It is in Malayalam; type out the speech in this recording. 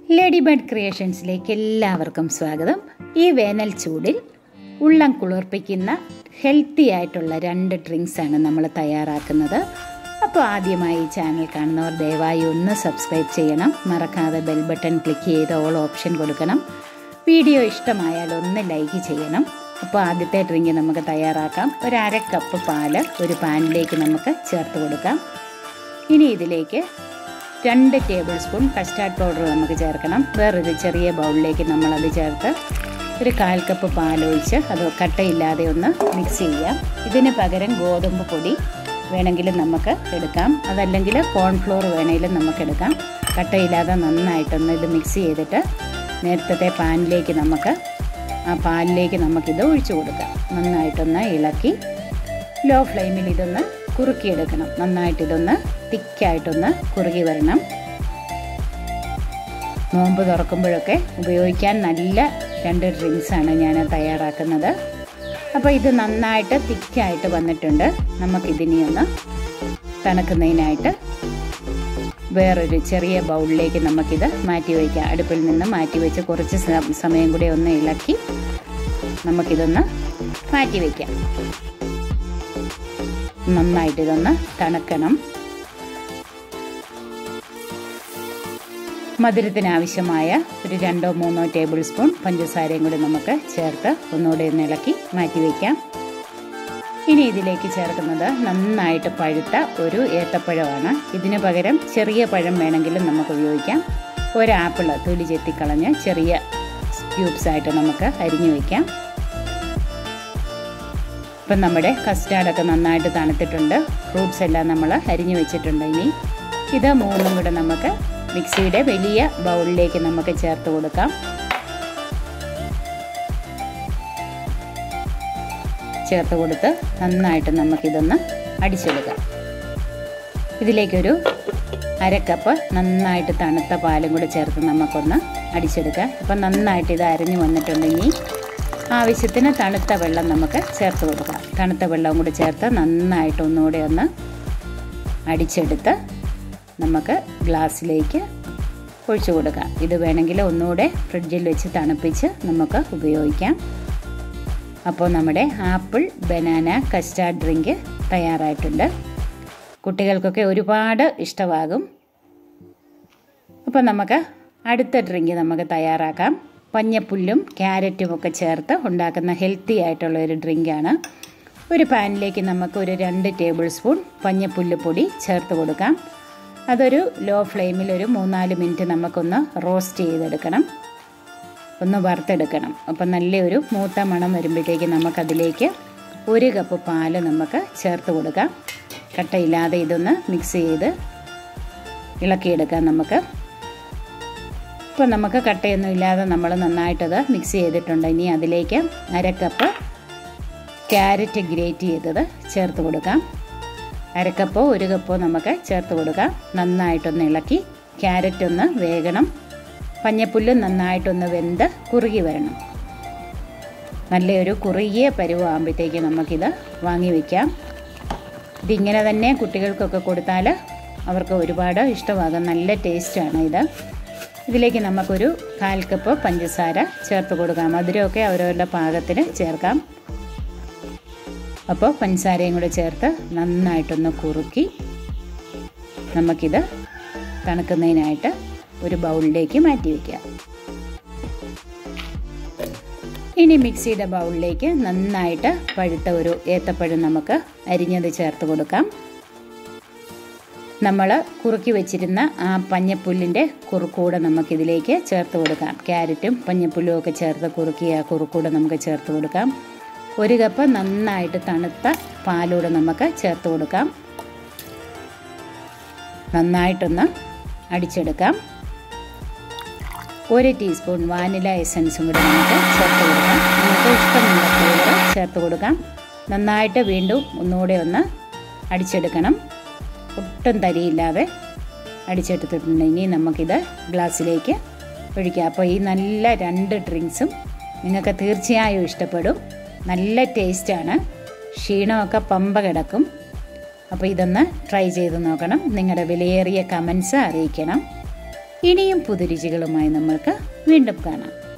ലേഡി ബേർഡ് ക്രിയേഷൻസിലേക്ക് എല്ലാവർക്കും സ്വാഗതം ഈ വേനൽ ചൂടിൽ ഉള്ളം കുളിർപ്പിക്കുന്ന ഹെൽത്തി ആയിട്ടുള്ള രണ്ട് ഡ്രിങ്ക്സ് ആണ് നമ്മൾ തയ്യാറാക്കുന്നത് അപ്പോൾ ആദ്യമായി ഈ ചാനൽ കാണുന്നവർ ദയവായി ഒന്ന് സബ്സ്ക്രൈബ് ചെയ്യണം മറക്കാതെ ബെൽ ബട്ടൺ ക്ലിക്ക് ചെയ്ത് ഓൾ ഓപ്ഷൻ കൊടുക്കണം വീഡിയോ ഇഷ്ടമായാൽ ഒന്ന് ലൈക്ക് ചെയ്യണം അപ്പോൾ ആദ്യത്തെ ഡ്രിങ്ക് നമുക്ക് തയ്യാറാക്കാം ഒരു അര കപ്പ് പാല് ഒരു പാനിലേക്ക് നമുക്ക് ചേർത്ത് കൊടുക്കാം ഇനി ഇതിലേക്ക് രണ്ട് ടേബിൾ സ്പൂൺ കസ്റ്റാർഡ് പൗഡർ നമുക്ക് ചേർക്കണം വേറൊരു ചെറിയ ബൗളിലേക്ക് നമ്മളത് ചേർത്ത് ഒരു കാൽ കപ്പ് പാലൊഴിച്ച് അത് കട്ടയില്ലാതെ ഒന്ന് മിക്സ് ചെയ്യാം ഇതിന് പകരം ഗോതമ്പ് പൊടി വേണമെങ്കിൽ നമുക്ക് എടുക്കാം അതല്ലെങ്കിൽ കോൺഫ്ലോർ വേണമെങ്കിലും നമുക്ക് എടുക്കാം കട്ടയില്ലാതെ നന്നായിട്ടൊന്ന് ഇത് മിക്സ് ചെയ്തിട്ട് നേരത്തെ പാനിലേക്ക് നമുക്ക് ആ പാലിലേക്ക് നമുക്കിത് ഒഴിച്ചു കൊടുക്കാം നന്നായിട്ടൊന്ന് ഇളക്കി ലോ ഫ്ലെയിമിൽ ഇതൊന്ന് കുറുക്കിയെടുക്കണം നന്നായിട്ട് ഇതൊന്ന് തിക്കായിട്ടൊന്ന് കുറുകി വരണം നോമ്പ് തുറക്കുമ്പോഴൊക്കെ ഉപയോഗിക്കാൻ നല്ല രണ്ട് ഡ്രിങ്ക്സാണ് ഞാൻ തയ്യാറാക്കുന്നത് അപ്പോൾ ഇത് നന്നായിട്ട് തിക്കായിട്ട് വന്നിട്ടുണ്ട് നമുക്കിതിനെ ഒന്ന് തണുക്കുന്നതിനായിട്ട് വേറൊരു ചെറിയ ബൗളിലേക്ക് നമുക്കിത് മാറ്റി വയ്ക്കാം അടുപ്പിൽ നിന്ന് മാറ്റി വെച്ച് കുറച്ച് സമയം കൂടി ഒന്ന് ഇളക്കി നമുക്കിതൊന്ന് മാറ്റി വയ്ക്കാം നന്നായിട്ട് ഇതൊന്ന് തണുക്കണം മധുരത്തിന് ആവശ്യമായ ഒരു രണ്ടോ മൂന്നോ ടേബിൾ സ്പൂൺ പഞ്ചസാരയും കൂടി നമുക്ക് ചേർത്ത് ഒന്നുകൂടി ഒന്ന് ഇളക്കി മാറ്റി വയ്ക്കാം ഇനി ഇതിലേക്ക് ചേർക്കുന്നത് നന്നായിട്ട് പഴുത്ത ഒരു ഏത്തപ്പഴമാണ് ഇതിന് പകരം ചെറിയ പഴം വേണമെങ്കിലും നമുക്ക് ഉപയോഗിക്കാം ഒരു ആപ്പിൾ തൊലി ചെത്തിക്കളഞ്ഞ് ചെറിയ ക്യൂബ്സ് ആയിട്ട് നമുക്ക് അരിഞ്ഞു വയ്ക്കാം ഇപ്പം നമ്മുടെ കസ്റ്റാർഡൊക്കെ നന്നായിട്ട് തണുത്തിട്ടുണ്ട് ഫ്രൂട്ട്സ് എല്ലാം നമ്മൾ അരിഞ്ഞു വെച്ചിട്ടുണ്ട് ഇനി ഇത് മൂന്നും കൂടെ നമുക്ക് മിക്സിയുടെ വലിയ ബൗളിലേക്ക് നമുക്ക് ചേർത്ത് കൊടുക്കാം ചേർത്ത് കൊടുത്ത് നന്നായിട്ട് നമുക്കിതൊന്ന് അടിച്ചെടുക്കാം ഇതിലേക്കൊരു അരക്കപ്പ് നന്നായിട്ട് തണുത്ത പാലും കൂടി ചേർത്ത് നമുക്കൊന്ന് അടിച്ചെടുക്കാം അപ്പം നന്നായിട്ട് ഇത് അരഞ്ഞു വന്നിട്ടുണ്ടെങ്കിൽ ആവശ്യത്തിന് തണുത്ത വെള്ളം നമുക്ക് ചേർത്ത് കൊടുക്കാം തണുത്ത വെള്ളം കൂടി ചേർത്ത് നന്നായിട്ട് ഒന്നുകൂടെ ഒന്ന് അടിച്ചെടുത്ത് നമുക്ക് ഗ്ലാസ്സിലേക്ക് ഒഴിച്ചു കൊടുക്കാം ഇത് വേണമെങ്കിൽ ഒന്നുകൂടെ ഫ്രിഡ്ജിൽ വെച്ച് തണുപ്പിച്ച് നമുക്ക് ഉപയോഗിക്കാം അപ്പോൾ നമ്മുടെ ആപ്പിൾ ബനാന കസ്റ്റാർഡ് ഡ്രിങ്ക് തയ്യാറായിട്ടുണ്ട് കുട്ടികൾക്കൊക്കെ ഒരുപാട് ഇഷ്ടമാകും അപ്പോൾ നമുക്ക് അടുത്ത ഡ്രിങ്ക് നമുക്ക് തയ്യാറാക്കാം പഞ്ഞപ്പുല്ലും ക്യാരറ്റും ഒക്കെ ചേർത്ത് ഉണ്ടാക്കുന്ന ഹെൽത്തി ആയിട്ടുള്ള ഒരു ഡ്രിങ്കാണ് ഒരു പാനിലേക്ക് നമുക്ക് ഒരു രണ്ട് ടേബിൾ സ്പൂൺ പഞ്ഞപ്പുല്ല് പൊടി ചേർത്ത് കൊടുക്കാം അതൊരു ലോ ഫ്ലെയിമിൽ ഒരു മൂന്നാല് മിനിറ്റ് നമുക്കൊന്ന് റോസ്റ്റ് ചെയ്തെടുക്കണം ഒന്ന് വറുത്തെടുക്കണം അപ്പം നല്ലൊരു മൂത്ത മണം വരുമ്പോഴത്തേക്ക് നമുക്കതിലേക്ക് ഒരു കപ്പ് പാല് നമുക്ക് ചേർത്ത് കൊടുക്കാം കട്ടയില്ലാതെ ഇതൊന്ന് മിക്സ് ചെയ്ത് ഇളക്കിയെടുക്കാം നമുക്ക് ഇപ്പോൾ നമുക്ക് കട്ടയൊന്നും ഇല്ലാതെ നമ്മൾ നന്നായിട്ടത് മിക്സ് ചെയ്തിട്ടുണ്ട് ഇനി അതിലേക്ക് അര കപ്പ് ക്യാരറ്റ് ഗ്രേറ്റ് ചെയ്തത് ചേർത്ത് കൊടുക്കാം അരക്കപ്പോ ഒരു കപ്പോ നമുക്ക് ചേർത്ത് കൊടുക്കാം നന്നായിട്ടൊന്ന് ഇളക്കി ക്യാരറ്റ് ഒന്ന് വേകണം പഞ്ഞപ്പുല്ല് നന്നായിട്ടൊന്ന് വെന്ത് കുറുകി വരണം നല്ലൊരു കുറുകിയ പരുവാകുമ്പോഴത്തേക്ക് നമുക്കിത് വാങ്ങി വയ്ക്കാം ഇതിങ്ങനെ തന്നെ കുട്ടികൾക്കൊക്കെ കൊടുത്താൽ അവർക്ക് ഒരുപാട് ഇഷ്ടമാകും നല്ല ടേസ്റ്റാണ് ഇത് ഇതിലേക്ക് നമുക്കൊരു കാൽ കപ്പ് പഞ്ചസാര ചേർത്ത് കൊടുക്കാം മധുരമൊക്കെ അവരവരുടെ പാകത്തിന് ചേർക്കാം അപ്പോൾ പഞ്ചസാരയും കൂടെ ചേർത്ത് നന്നായിട്ടൊന്ന് കുറുക്കി നമുക്കിത് തണുക്കുന്നതിനായിട്ട് ഒരു ബൗളിലേക്ക് മാറ്റി വയ്ക്കാം ഇനി മിക്സിയുടെ ബൗളിലേക്ക് നന്നായിട്ട് പഴുത്ത ഒരു ഏത്തപ്പഴം നമുക്ക് അരിഞ്ഞത് ചേർത്ത് കൊടുക്കാം നമ്മൾ കുറുക്കി വെച്ചിരുന്ന ആ പഞ്ഞപ്പുല്ലിൻ്റെ കുറുക്കൂടെ നമുക്കിതിലേക്ക് ചേർത്ത് കൊടുക്കാം ക്യാരറ്റും പഞ്ഞപ്പുല്ലും ഒക്കെ ചേർത്ത് കുറുക്കിയ കുറുക്കൂടെ നമുക്ക് ചേർത്ത് കൊടുക്കാം ഒരു കപ്പ് നന്നായിട്ട് തണുത്ത പാലൂടെ നമുക്ക് ചേർത്ത് കൊടുക്കാം നന്നായിട്ടൊന്ന് അടിച്ചെടുക്കാം ഒരു ടീസ്പൂൺ വാനില എസൻസും കൂടി നമുക്ക് ചേർത്ത് കൊടുക്കാം നമുക്ക് ഇഷ്ടമുള്ള ഫ്ലേവർ ചേർത്ത് കൊടുക്കാം നന്നായിട്ട് വീണ്ടും ഒന്നുകൂടെ ഒന്ന് അടിച്ചെടുക്കണം ഒട്ടും തരിയില്ലാതെ അടിച്ചെടുത്തിട്ടുണ്ടെങ്കിൽ നമുക്കിത് ഗ്ലാസ്സിലേക്ക് ഒഴിക്കാം അപ്പോൾ ഈ നല്ല രണ്ട് ഡ്രിങ്ക്സും നിങ്ങൾക്ക് തീർച്ചയായും ഇഷ്ടപ്പെടും നല്ല ടേസ്റ്റാണ് ക്ഷീണമൊക്കെ പമ്പ കിടക്കും അപ്പോൾ ഇതൊന്ന് ട്രൈ ചെയ്ത് നോക്കണം നിങ്ങളുടെ വിലയേറിയ കമൻസ് അറിയിക്കണം ഇനിയും പുതുരുചികളുമായി നമ്മൾക്ക് വീണ്ടും കാണാം